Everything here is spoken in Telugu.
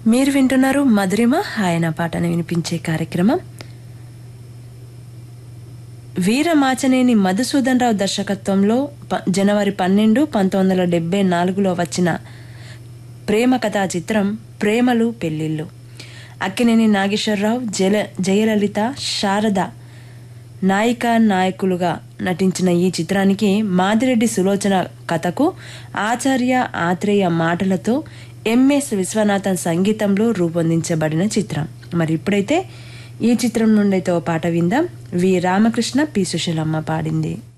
మీరు వింటున్నారు మధురిమ ఆయన పాటను వినిపించే కార్యక్రమం వీరమాచనేని మధుసూదన్ రావు దర్శకత్వంలో ప- జనవరి పన్నెండు పంతొమ్మిది వందల డెబ్బై నాలుగులో వచ్చిన ప్రేమ కథా చిత్రం ప్రేమలు పెళ్ళిళ్ళు అక్కినేని నాగేశ్వరరావు జల జయలలిత శారద నాయిక నాయకులుగా నటించిన ఈ చిత్రానికి మాదిరెడ్డి సులోచన కథకు ఆచార్య ఆత్రేయ మాటలతో ఎంఎస్ విశ్వనాథన్ సంగీతంలో రూపొందించబడిన చిత్రం మరి ఇప్పుడైతే ఈ చిత్రం నుండి అయితే ఓ పాట విందాం వి రామకృష్ణ పి సుశీలమ్మ పాడింది